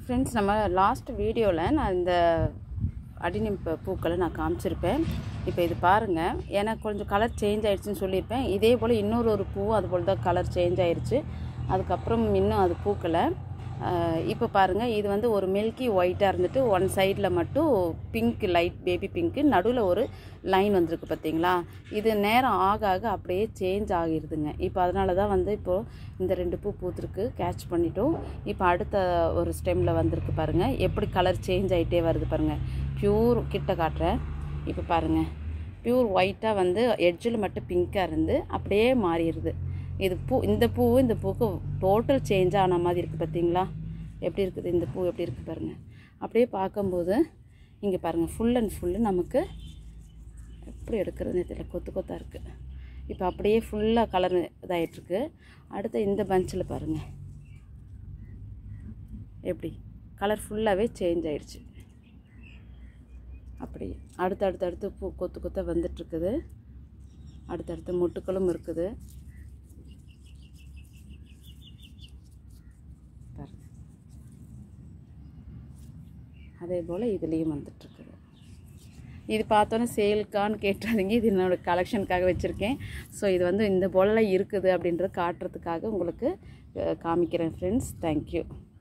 friends நம்ம last வீடியோவில் நான் இந்த அடினிம் ப- பூக்களை நான் காமிச்சிருப்பேன் இப்போ இது பாருங்கள் எனக்கு கொஞ்சம் கலர் சேஞ்ச் ஆயிடுச்சுன்னு சொல்லியிருப்பேன் இதே போல் இன்னொரு ஒரு பூவும் அது போல் தான் கலர் சேஞ்ச் ஆயிடுச்சு அதுக்கப்புறம் இன்னும் அது பூக்கலை இப்போ பாருங்கள் இது வந்து ஒரு மில்கி ஒயிட்டாக இருந்துட்டு ஒன் சைடில் மட்டும் பிங்க் லைட் பேபி பிங்க்கு நடுவில் ஒரு லைன் வந்திருக்கு பார்த்தீங்களா இது நேரம் ஆக ஆக அப்படியே சேஞ்ச் ஆகிருதுங்க இப்போ அதனால தான் வந்து இப்போது இந்த ரெண்டு பூ பூத்துருக்கு கேட்ச் பண்ணிட்டோம் இப்போ அடுத்த ஒரு ஸ்டெம்மில் வந்திருக்கு பாருங்கள் எப்படி கலர் சேஞ்ச் ஆகிட்டே வருது பாருங்கள் ப்யூர் கிட்ட காட்டுறேன் இப்போ பாருங்கள் ப்யூர் ஒயிட்டாக வந்து எட்ஜில் மட்டும் பிங்க்காக இருந்து அப்படியே மாறிடுது இது பூ இந்த பூவும் இந்த பூக்கு டோட்டல் சேஞ்ச் ஆன மாதிரி இருக்குது பார்த்தீங்களா எப்படி இருக்குது இந்த பூ எப்படி இருக்குது பாருங்கள் அப்படியே பார்க்கும்போது இங்கே பாருங்கள் ஃபுல் அண்ட் ஃபுல்லு நமக்கு எப்படி எடுக்கிறதுனே தெரியல கொத்து கொத்தாக இருக்குது இப்போ அப்படியே ஃபுல்லாக கலர் இதாகிட்டுருக்கு அடுத்து இந்த பஞ்சில் பாருங்கள் எப்படி கலர் ஃபுல்லாகவே சேஞ்ச் ஆயிடுச்சு அப்படி அடுத்து அடுத்து அடுத்து பூ கொத்து கொத்தாக வந்துட்டுருக்குது அடுத்தடுத்து முட்டுக்களும் இருக்குது பாருங்க அதே போல் இதுலேயும் வந்துட்டுருக்குது இது பார்த்தோன்னே சேலுக்கான்னு கேட்டுறாதீங்க இது என்னோட கலெக்ஷனுக்காக வச்சுருக்கேன் ஸோ இது வந்து இந்த போலலாம் இருக்குது அப்படின்றத காட்டுறதுக்காக உங்களுக்கு அஹ், காமிக்கிறேன் ஃப்ரெண்ட்ஸ் தேங்க்யூ